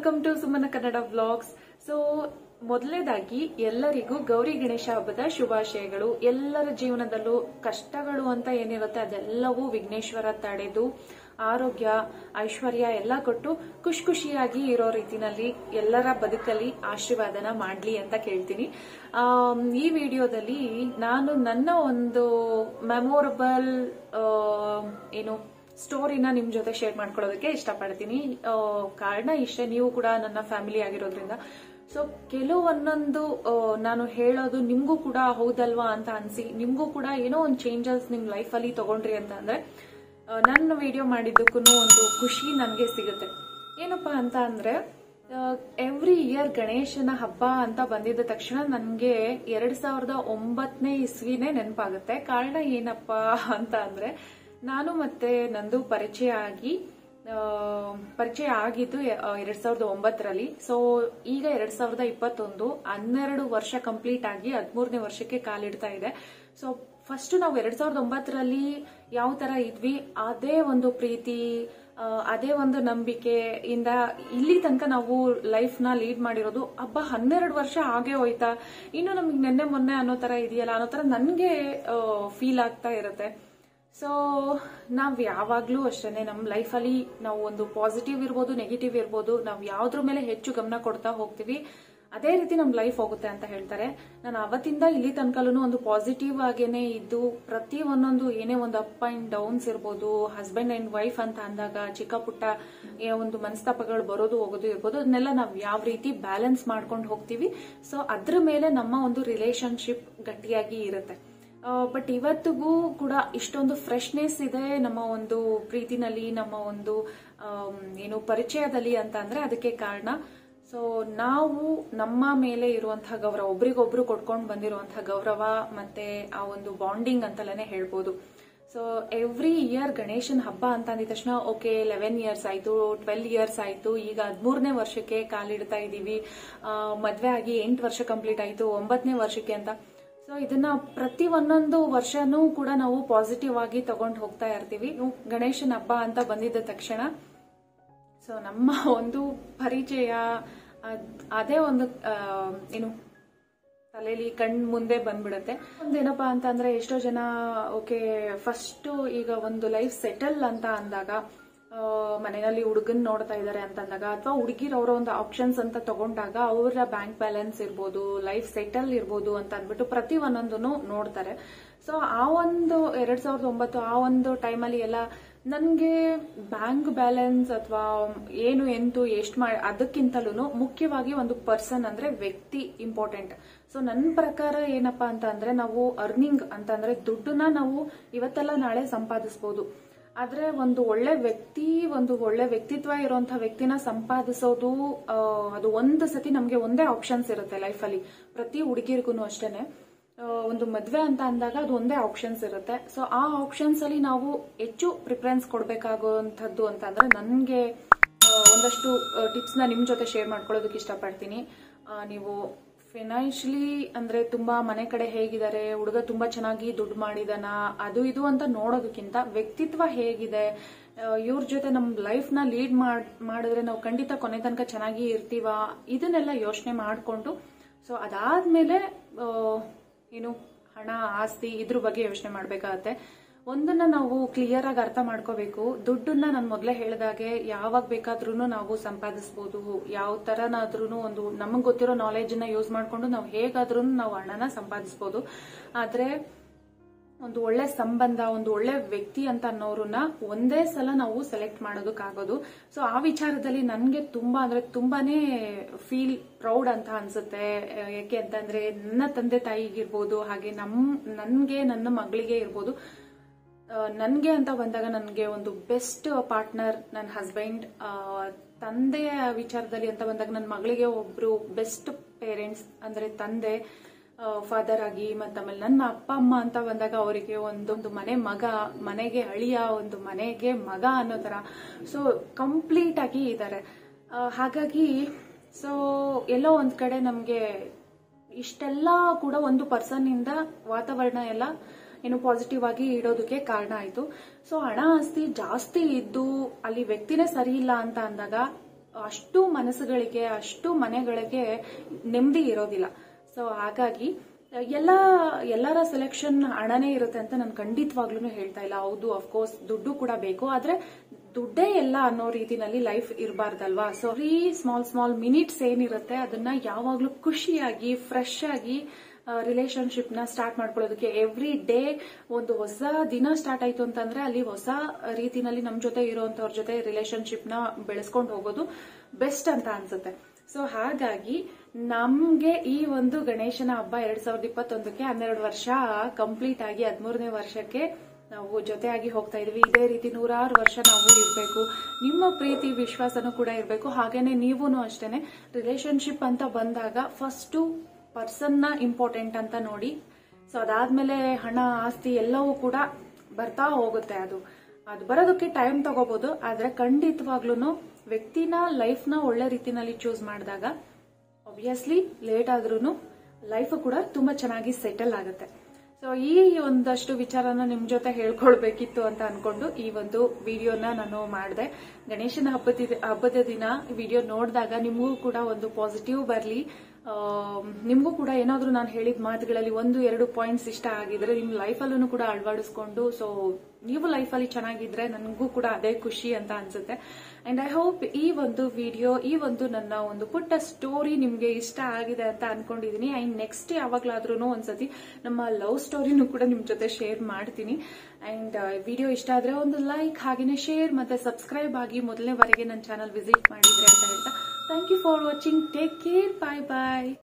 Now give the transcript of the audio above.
welcome to Sumana Kannada vlogs so ಮೊದಲನೇದಾಗಿ ಎಲ್ಲರಿಗೂ ಗೌರಿ ಗಣೇಶ ಹಬ್ಬದ ಶುಭಾಶಯಗಳು ಎಲ್ಲರ ಜೀವನದಲ್ಲೂ ಕಷ್ಟಗಳು ಅಂತ ಏನಿರುತ್ತೆ ಅದೆಲ್ಲವೂ ವಿಘ್ನೇಶ್ವರ ತಡೆದು ಆರೋಗ್ಯ ಐಶ್ವರ್ಯ ಎಲ್ಲ ಕೊಟ್ಟು ಖುಷಿ ಖುಷಿಯಾಗಿ ಇರೋ ರೀತಿನಲ್ಲಿ ಎಲ್ಲರ ಬದುಕಲ್ಲಿ ಆಶೀರ್ವಾದನ ಮಾಡ್ಲಿ ಅಂತ ಕೇಳ್ತೀನಿ ಆಮ್, ಈ ವಿಡಿಯೋದಲ್ಲಿ ನಾನು ನನ್ನ ಒಂದು ಮೆಮೊರಬಲ್ ಏನು ಸ್ಟೋರಿನ ನಿಮ್ ಜೊತೆ ಶೇರ್ ಮಾಡ್ಕೊಳ್ಳೋದಕ್ಕೆ ಇಷ್ಟಪಡ್ತೀನಿ ಆ, ಕಾರಣ ಇಷ್ಟೇ ನೀವು ಕೂಡ ನನ್ನ ಫ್ಯಾಮಿಲಿ ಆಗಿರೋದ್ರಿಂದ ಸೊ ಕೆಲವೊಂದೊಂದು ಆ, ನಾನು ಹೇಳೋದು ನಿಮ್ಗೂ ಕೂಡ ಹೌದಲ್ವಾ ಅಂತ ಅನ್ಸಿ ನಿಮ್ಗೂ ಕೂಡ ಏನೋ ಒಂದು ಚೇಂಜಸ್ ನಿಮ್ ಲೈಫಲ್ಲಿ ತಗೊಂಡ್ರಿ ಅಂತ ಅಂದ್ರೆ ಆ, ನನ್ನ ವಿಡಿಯೋ ಮಾಡಿದ್ದಕ್ಕೂ ಒಂದು ಖುಷಿ ನನಗೆ ಸಿಗುತ್ತೆ ಏನಪ್ಪಾ ಅಂತ ಅಂದ್ರೆ ಎವ್ರಿ ಇಯರ್ ಗಣೇಶನ ಹಬ್ಬ ಅಂತ ಬಂದಿದ್ದ ತಕ್ಷಣ ನನಗೆ ಎರಡ್ ಸಾವಿರದ ಒಂಬತ್ತನೇ ಇಸ್ವಿನೇ ನೆನಪಾಗುತ್ತೆ ಕಾರಣ ಏನಪ್ಪಾ ಅಂತ ಅಂದ್ರೆ ನಾನು ಮತ್ತೆ ನಂದು ಪರಿಚಯ ಆಗಿ ಆ, ಪರಿಚಯ ಆಗಿದ್ದು ಎ- ಆ, ಎರಡ್ ಸಾವಿರದ ಒಂಬತ್ತರಲ್ಲಿ ಸೊ ಈಗ ಎರಡ್ ಸಾವಿರದ ಇಪ್ಪತ್ತೊಂದು ಹನ್ನೆರಡು ವರ್ಷ ಕಂಪ್ಲೀಟ್ ಆಗಿ ಹದಿಮೂರನೇ ವರ್ಷಕ್ಕೆ ಕಾಲಿಡ್ತಾ ಇದೆ ಸೊ ಫಸ್ಟ್ ನಾವು ಎರಡ್ ಸಾವಿರದ ಒಂಬತ್ತರಲ್ಲಿ ಯಾವ ತರ ಇದ್ವಿ ಅದೇ ಒಂದು ಪ್ರೀತಿ ಆ, ಅದೇ ಒಂದು ನಂಬಿಕೆಯಿಂದ ಇಲ್ಲಿ ತನಕ ನಾವು ಲೈಫ್ ನ ಲೀಡ್ ಮಾಡಿರೋದು ಹಬ್ಬ ಹನ್ನೆರಡು ವರ್ಷ ಆಗೇ ಹೋಯ್ತಾ ಇನ್ನು ನಮಗೆ ನೆನ್ನೆ ಮೊನ್ನೆ ಅನ್ನೋ ತರ ಇದೆಯಲ್ಲ ಅನ್ನೋ ತರ ನನ್ಗೆ ಫೀಲ್ ಆಗ್ತಾ ಇರುತ್ತೆ ಸೊ ನಾವ್ ಯಾವಾಗ್ಲೂ ಅಷ್ಟೇನೆ ನಮ್ಮ ಲೈಫಲ್ಲಿ ನಾವು ಒಂದು ಪಾಸಿಟಿವ್ ಇರ್ಬೋದು ನೆಗೆಟಿವ್ ಇರ್ಬೋದು ನಾವು ಯಾವ್ದ್ರ ಮೇಲೆ ಹೆಚ್ಚು ಗಮನ ಕೊಡ್ತಾ ಹೋಗ್ತೀವಿ ಅದೇ ರೀತಿ ನಮ್ ಲೈಫ್ ಹೋಗುತ್ತೆ ಅಂತ ಹೇಳ್ತಾರೆ ನಾನು ಅವತ್ತಿಂದ ಇಲ್ಲಿ ತನಕಲೂ ಒಂದು ಪಾಸಿಟಿವ್ ಆಗೇನೆ ಇದ್ದು ಪ್ರತಿ ಒಂದೊಂದು ಏನೇ ಒಂದು ಅಪ್ ಅಂಡ್ ಡೌನ್ಸ್ ಇರ್ಬೋದು ಹಸ್ಬೆಂಡ್ ಅಂಡ್ ವೈಫ್ ಅಂತ ಅಂದಾಗ ಚಿಕ್ಕ ಪುಟ್ಟ ಏ ಒಂದು ಮನಸ್ತಾಪಗಳು ಬರೋದು ಹೋಗೋದು ಇರ್ಬೋದು ಅದನ್ನೆಲ್ಲ ನಾವು ಯಾವ ರೀತಿ ಬ್ಯಾಲೆನ್ಸ್ ಮಾಡ್ಕೊಂಡು ಹೋಗ್ತೀವಿ ಸೊ ಅದ್ರ ಮೇಲೆ ನಮ್ಮ ಒಂದು ರಿಲೇಶನ್ಶಿಪ್ ಗಟ್ಟಿಯಾಗಿ ಇರುತ್ತೆ ಬಟ್ ಇವತ್ತಿಗೂ ಕೂಡ ಇಷ್ಟೊಂದು ಫ್ರೆಶ್ನೆಸ್ ಇದೆ ನಮ್ಮ ಒಂದು ಪ್ರೀತಿನಲ್ಲಿ ನಮ್ಮ ಒಂದು ಆಮ್, ಏನು ಪರಿಚಯದಲ್ಲಿ ಅಂತ ಅಂದ್ರೆ ಅದಕ್ಕೆ ಕಾರಣ ಸೊ ನಾವು ನಮ್ಮ ಮೇಲೆ ಇರುವಂತಹ ಗೌರವ ಒಬ್ರಿಗೊಬ್ರು ಕೊಡ್ಕೊಂಡು ಬಂದಿರುವಂತಹ ಗೌರವ ಮತ್ತೆ ಆ ಒಂದು ಬಾಂಡಿಂಗ್ ಅಂತಲೇ ಹೇಳ್ಬೋದು ಸೊ ಎವ್ರಿ ಇಯರ್ ಗಣೇಶನ್ ಹಬ್ಬ ಅಂತ ಅಂದಿದ ತಕ್ಷಣ ಓಕೆ ಲೆವೆನ್ ಇಯರ್ಸ್ ಆಯ್ತು ಟ್ವೆಲ್ ಇಯರ್ಸ್ ಆಯ್ತು ಈಗ ಹದಿಮೂರನೇ ವರ್ಷಕ್ಕೆ ಕಾಲಿಡ್ತಾ ಇದೀವಿ ಆ, ಮದ್ವೆ ಆಗಿ ಎಂಟು ವರ್ಷ ಕಂಪ್ಲೀಟ್ ಆಯ್ತು ಒಂಬತ್ತನೇ ವರ್ಷಕ್ಕೆ ಅಂತ ಸೊ ಇದನ್ನ ಪ್ರತಿ ಒಂದೊಂದು ವರ್ಷನೂ ಕೂಡ ನಾವು ಪಾಸಿಟಿವ್ ಆಗಿ ತಗೊಂಡು ಹೋಗ್ತಾ ಇರ್ತೀವಿ ಇನ್ನು ಗಣೇಶನ ಹಬ್ಬ ಅಂತ ಬಂದಿದ್ದ ತಕ್ಷಣ ಸೊ ನಮ್ಮ ಒಂದು ಪರಿಚಯ ಅದ್- ಅದೇ ಒಂದು ಆ, ಏನು ತಲೆಯಲ್ಲಿ ಕಣ್ ಮುಂದೆ ಬಂದ್ಬಿಡುತ್ತೆ ಒಂದೇನಪ್ಪಾ ಅಂತ ಅಂದ್ರೆ ಎಷ್ಟೋ ಜನ ಓಕೆ ಫಸ್ಟ್ ಈಗ ಒಂದು ಲೈಫ್ ಸೆಟಲ್ ಅಂತ ಅಂದಾಗ ಆ, ಮನೆಯಲ್ಲಿ ಹುಡುಗನ್ ನೋಡ್ತಾ ಇದಾರೆ ಅಂತ ಅಂದಾಗ ಅಥವಾ ಹುಡುಗಿರ್ ಅವರ ಒಂದು ಆಪ್ಷನ್ಸ್ ಅಂತ ತಗೊಂಡಾಗ ಅವರ ಬ್ಯಾಂಕ್ ಬ್ಯಾಲೆನ್ಸ್ ಇರ್ಬೋದು ಲೈಫ್ ಸೆಟಲ್ ಇರ್ಬೋದು ಅಂತ ಅಂದ್ಬಿಟ್ಟು ಪ್ರತಿ ಒಂದೊಂದನ್ನು ನೋಡ್ತಾರೆ ಸೊ ಆ ಒಂದು ಎರಡ್ ಸಾವಿರದ ಒಂಬತ್ತು ಆ ಒಂದು ಟೈಮಲ್ಲಿ ಎಲ್ಲ ನನ್ಗೆ ಬ್ಯಾಂಕ್ ಬ್ಯಾಲೆನ್ಸ್ ಅಥವಾ ಏನು ಎಂತು ಎಷ್ಟು ಮಾಡಿ ಅದಕ್ಕಿಂತಲೂ ಮುಖ್ಯವಾಗಿ ಒಂದು ಪರ್ಸನ್ ಅಂದ್ರೆ ವ್ಯಕ್ತಿ ಇಂಪಾರ್ಟೆಂಟ್ ಸೊ ನನ್ನ ಪ್ರಕಾರ ಏನಪ್ಪಾ ಅಂತ ಅಂದ್ರೆ ನಾವು ಅರ್ನಿಂಗ್ ಅಂತ ಅಂದ್ರೆ ದುಡ್ಡನ್ನ ನಾವು ಇವತ್ತೆಲ್ಲ ನಾಳೆ ಸಂಪಾದಿಸಬಹುದು ಆದ್ರೆ ಒಂದು ಒಳ್ಳೆ ವ್ಯಕ್ತಿ ಒಂದು ಒಳ್ಳೆ ವ್ಯಕ್ತಿತ್ವ ಇರುವಂತಹ ವ್ಯಕ್ತಿನ ಸಂಪಾದಿಸೋದು ಆ, ಅದು ಒಂದು ಸತಿ ನಮ್ಗೆ ಒಂದೇ ಆಪ್ಷನ್ಸ್ ಇರುತ್ತೆ ಲೈಫಲ್ಲಿ ಪ್ರತಿ ಹುಡುಗಿರ್ಗು ಅಷ್ಟೇನೆ ಆ, ಒಂದು ಮದ್ವೆ ಅಂತ ಅಂದಾಗ ಅದು ಒಂದೇ ಆಪ್ಷನ್ಸ್ ಇರುತ್ತೆ ಸೊ ಆ ಆಪ್ಷನ್ಸ್ ಅಲ್ಲಿ ನಾವು ಹೆಚ್ಚು ಪ್ರಿಫರೆನ್ಸ್ ಕೊಡಬೇಕಾಗುವಂಥದ್ದು ಅಂತ ಅಂದ್ರೆ ನನ್ಗೆ ಆ, ಒಂದಷ್ಟು ಟಿಪ್ಸ್ ನ ನಿಮ್ ಜೊತೆ ಶೇರ್ ಮಾಡ್ಕೊಳ್ಳೋದಕ್ಕೆ ಇಷ್ಟಪಡ್ತೀನಿ ಆ, ನೀವು ಫಿನಾನ್ಷಿಯಲಿ ಅಂದ್ರೆ ತುಂಬಾ ಮನೆ ಕಡೆ ಹೇಗಿದ್ದಾರೆ ಹುಡುಗ ತುಂಬಾ ಚೆನ್ನಾಗಿ ದುಡ್ಡು ಮಾಡಿದಾನ ಅದು ಇದು ಅಂತ ನೋಡೋದಕ್ಕಿಂತ ವ್ಯಕ್ತಿತ್ವ ಹೇಗಿದೆ ಇವ್ರ ಜೊತೆ ನಮ್ ಲೈಫ್ ನ ಲೀಡ್ ಮಾಡಿದ್ರೆ ನಾವು ಖಂಡಿತ ಕೊನೆ ತನಕ ಚೆನ್ನಾಗಿ ಇರ್ತೀವ ಇದನ್ನೆಲ್ಲ ಯೋಚನೆ ಮಾಡ್ಕೊಂಡು ಸೊ ಅದಾದ್ಮೇಲೆ ಆ, ಏನು ಹಣ ಆಸ್ತಿ ಇದ್ರ ಬಗ್ಗೆ ಯೋಚನೆ ಮಾಡ್ಬೇಕಾಗತ್ತೆ ಒಂದನ್ನ ನಾವು ಕ್ಲಿಯರ್ ಆಗಿ ಅರ್ಥ ಮಾಡ್ಕೋಬೇಕು ದುಡ್ಡನ್ನ ನಾನು ಮೊದಲೇ ಹೇಳಿದಾಗೆ ಯಾವಾಗ ಬೇಕಾದ್ರೂ ನಾವು ಸಂಪಾದಿಸಬಹುದು ಯಾವ ತರನಾದ್ರೂ ಒಂದು ನಮಗ್ ಗೊತ್ತಿರೋ ನಾಲೆಜ್ ನ ಯೂಸ್ ಮಾಡ್ಕೊಂಡು ನಾವು ಹೇಗಾದ್ರೂ ನಾವು ಹಣನ ಸಂಪಾದಿಸಬಹುದು ಆದ್ರೆ ಒಂದು ಒಳ್ಳೆ ಸಂಬಂಧ ಒಂದು ಒಳ್ಳೆ ವ್ಯಕ್ತಿ ಅಂತ ಅನ್ನೋರನ್ನ ಒಂದೇ ಸಲ ನಾವು ಸೆಲೆಕ್ಟ್ ಮಾಡೋದಕ್ಕಾಗೋದು ಸೊ ಆ ವಿಚಾರದಲ್ಲಿ ನನ್ಗೆ ತುಂಬಾ ಅಂದ್ರೆ ತುಂಬಾನೇ ಫೀಲ್ ಪ್ರೌಡ್ ಅಂತ ಅನ್ಸುತ್ತೆ ಆ, ಯಾಕೆ ಅಂತಂದ್ರೆ ನನ್ನ ತಂದೆ ತಾಯಿಗಿರ್ಬೋದು ಹಾಗೆ ನಮ್ ನನ್ಗೆ ನನ್ನ ಮಗಳಿಗೆ ಇರ್ಬೋದು ನನಗೆ ಅಂತ ಬಂದಾಗ ನನಗೆ ಒಂದು ಬೆಸ್ಟ್ ಪಾರ್ಟ್ನರ್ ನನ್ನ ಹಸ್ಬೆಂಡ್ ತಂದೆಯ ವಿಚಾರದಲ್ಲಿ ಅಂತ ಬಂದಾಗ ನನ್ನ ಮಗಳಿಗೆ ಒಬ್ರು ಬೆಸ್ಟ್ ಪೇರೆಂಟ್ಸ್ ಅಂದ್ರೆ ತಂದೆ ಫಾದರ್ ಆಗಿ ಮತ್ತೆ ಆಮೇಲೆ ನನ್ನ ಅಪ್ಪ ಅಮ್ಮ ಅಂತ ಬಂದಾಗ ಅವರಿಗೆ ಒಂದೊಂದು ಮನೆ ಮಗ ಮನೆಗೆ ಅಳಿಯ ಒಂದು ಮನೆಗೆ ಮಗ ಅನ್ನೋ ತರ ಸೊ ಕಂಪ್ಲೀಟ್ ಆಗಿ ಇದ್ದಾರೆ ಹಾಗಾಗಿ ಸೊ ಎಲ್ಲೋ ಒಂದ್ ಕಡೆ ನಮ್ಗೆ ಇಷ್ಟೆಲ್ಲ ಕೂಡ ಒಂದು ಪರ್ಸನ್ ಇಂದ ವಾತಾವರಣ ಎಲ್ಲ ಏನು ಪಾಸಿಟಿವ್ ಆಗಿ ಇಡೋದಕ್ಕೆ ಕಾರಣ ಆಯ್ತು ಸೊ ಹಣ ಆಸ್ತಿ ಜಾಸ್ತಿ ಇದ್ದು ಅಲ್ಲಿ ವ್ಯಕ್ತಿನೇ ಸರಿ ಇಲ್ಲ ಅಂತ ಅಂದಾಗ ಅಷ್ಟು ಮನಸ್ಸುಗಳಿಗೆ ಅಷ್ಟು ಮನೆಗಳಿಗೆ ನೆಮ್ಮದಿ ಇರೋದಿಲ್ಲ ಸೊ ಹಾಗಾಗಿ ಎಲ್ಲ ಎಲ್ಲರ ಸೆಲೆಕ್ಷನ್ ಹಣನೇ ಇರುತ್ತೆ ಅಂತ ನಾನು ಖಂಡಿತವಾಗ್ಲೂ ಹೇಳ್ತಾ ಇಲ್ಲ ಹೌದು ಅಫ್ಕೋರ್ಸ್ ದುಡ್ಡು ಕೂಡ ಬೇಕು ಆದ್ರೆ ದುಡ್ಡೇ ಎಲ್ಲ ಅನ್ನೋ ರೀತಿನಲ್ಲಿ ಲೈಫ್ ಇರಬಾರ್ದಲ್ವಾ ಸೊ ಈ ಸ್ಮಾಲ್ ಸ್ಮಾಲ್ ಮಿನಿಟ್ಸ್ ಏನಿರುತ್ತೆ ಅದನ್ನ ಯಾವಾಗ್ಲೂ ಖುಷಿಯಾಗಿ ಫ್ರೆಶ್ ಆಗಿ ರಿಲೇಶನ್ಶಿಪ್ ನ ಸ್ಟಾರ್ಟ್ ಮಾಡ್ಕೊಳ್ಳೋದಕ್ಕೆ ಎವ್ರಿ ಡೇ ಒಂದು ಹೊಸ ದಿನ ಸ್ಟಾರ್ಟ್ ಆಯ್ತು ಅಂತಂದ್ರೆ ಅಲ್ಲಿ ಹೊಸ ರೀತಿನಲ್ಲಿ ನಮ್ ಜೊತೆ ಇರುವಂತವ್ರ ಜೊತೆ ರಿಲೇಶನ್ಶಿಪ್ ನ ಬೆಳೆಸ್ಕೊಂಡು ಹೋಗೋದು ಬೆಸ್ಟ್ ಅಂತ ಅನ್ಸುತ್ತೆ ಸೊ ಹಾಗಾಗಿ ನಮ್ಗೆ ಈ ಒಂದು ಗಣೇಶನ ಹಬ್ಬ ಎರಡ್ ಸಾವಿರದ ಇಪ್ಪತ್ತೊಂದಕ್ಕೆ ಹನ್ನೆರಡು ವರ್ಷ ಕಂಪ್ಲೀಟ್ ಆಗಿ ಹದಿಮೂರನೇ ವರ್ಷಕ್ಕೆ ನಾವು ಜೊತೆಯಾಗಿ ಹೋಗ್ತಾ ಇದೀವಿ ಇದೇ ರೀತಿ ನೂರಾರು ವರ್ಷ ನಾವು ಇರಬೇಕು ನಿಮ್ಮ ಪ್ರೀತಿ ವಿಶ್ವಾಸನೂ ಕೂಡ ಇರಬೇಕು ಹಾಗೇನೆ ನೀವೂ ಅಷ್ಟೇನೆ ರಿಲೇಶನ್ಶಿಪ್ ಅಂತ ಬಂದಾಗ ಫಸ್ಟು ಪರ್ಸನ್ನ ಇಂಪಾರ್ಟೆಂಟ್ ಅಂತ ನೋಡಿ ಸೊ ಅದಾದ್ಮೇಲೆ ಹಣ ಆಸ್ತಿ ಎಲ್ಲವೂ ಕೂಡ ಬರ್ತಾ ಹೋಗುತ್ತೆ ಅದು ಅದು ಬರೋದಕ್ಕೆ ಟೈಮ್ ತಗೋಬಹುದು ಆದ್ರೆ ಖಂಡಿತವಾಗ್ಲೂ ವ್ಯಕ್ತಿನ ಲೈಫ್ನ ಒಳ್ಳೆ ರೀತಿನಲ್ಲಿ ಚೂಸ್ ಮಾಡಿದಾಗ ಒಬ್ವಿಯಸ್ಲಿ ಲೇಟ್ ಆದ್ರೂ ಲೈಫ್ ಕೂಡ ತುಂಬಾ ಚೆನ್ನಾಗಿ ಸೆಟಲ್ ಆಗುತ್ತೆ ಸೊ ಈ ಒಂದಷ್ಟು ವಿಚಾರನ ನಿಮ್ ಜೊತೆ ಹೇಳ್ಕೊಳ್ಬೇಕಿತ್ತು ಅಂತ ಅನ್ಕೊಂಡು ಈ ಒಂದು ವಿಡಿಯೋನ ನಾನು ಮಾಡಿದೆ ಗಣೇಶನ ಹಬ್ಬದ ಹಬ್ಬದ ದಿನ ವಿಡಿಯೋ ನೋಡಿದಾಗ ನಿಮಗೂ ಕೂಡ ಒಂದು ಪಾಸಿಟಿವ್ ಬರಲಿ ನಿಮಗೂ ಕೂಡ ಏನಾದ್ರೂ ನಾನು ಹೇಳಿದ ಮಾತುಗಳಲ್ಲಿ ಒಂದು ಎರಡು ಪಾಯಿಂಟ್ಸ್ ಇಷ್ಟ ಆಗಿದ್ರೆ ನಿಮ್ ಲೈಫಲ್ಲೂ ಕೂಡ ಅಳವಡಿಸ್ಕೊಂಡು ಸೊ ನೀವು ಲೈಫಲ್ಲಿ ಚೆನ್ನಾಗಿದ್ರೆ ನನಗೂ ಕೂಡ ಅದೇ ಖುಷಿ ಅಂತ ಅನ್ಸುತ್ತೆ ಅಂಡ್ ಐ ಹೋಪ್ ಈ ಒಂದು ವಿಡಿಯೋ ಈ ಒಂದು ನನ್ನ ಒಂದು ಪುಟ್ಟ ಸ್ಟೋರಿ ನಿಮ್ಗೆ ಇಷ್ಟ ಆಗಿದೆ ಅಂತ ಅನ್ಕೊಂಡಿದೀನಿ ಅಂಡ್ ನೆಕ್ಸ್ಟ್ ಯಾವಾಗ್ಲಾದ್ರೂ ಒಂದ್ಸತಿ ನಮ್ಮ ಲವ್ ಸ್ಟೋರಿನೂ ಕೂಡ ನಿಮ್ ಜೊತೆ ಶೇರ್ ಮಾಡ್ತೀನಿ ಅಂಡ್ ವಿಡಿಯೋ ಇಷ್ಟ ಆದ್ರೆ ಒಂದು ಲೈಕ್ ಹಾಗೇನೆ ಶೇರ್ ಮತ್ತೆ ಸಬ್ಸ್ಕ್ರೈಬ್ ಆಗಿ ಮೊದಲನೇ ಬಾರಿಗೆ ನನ್ನ ಚಾನಲ್ ವಿಸಿಟ್ ಮಾಡಿದ್ರೆ ಅಂತ ಹೇಳ್ತಾ thank you for watching take care bye bye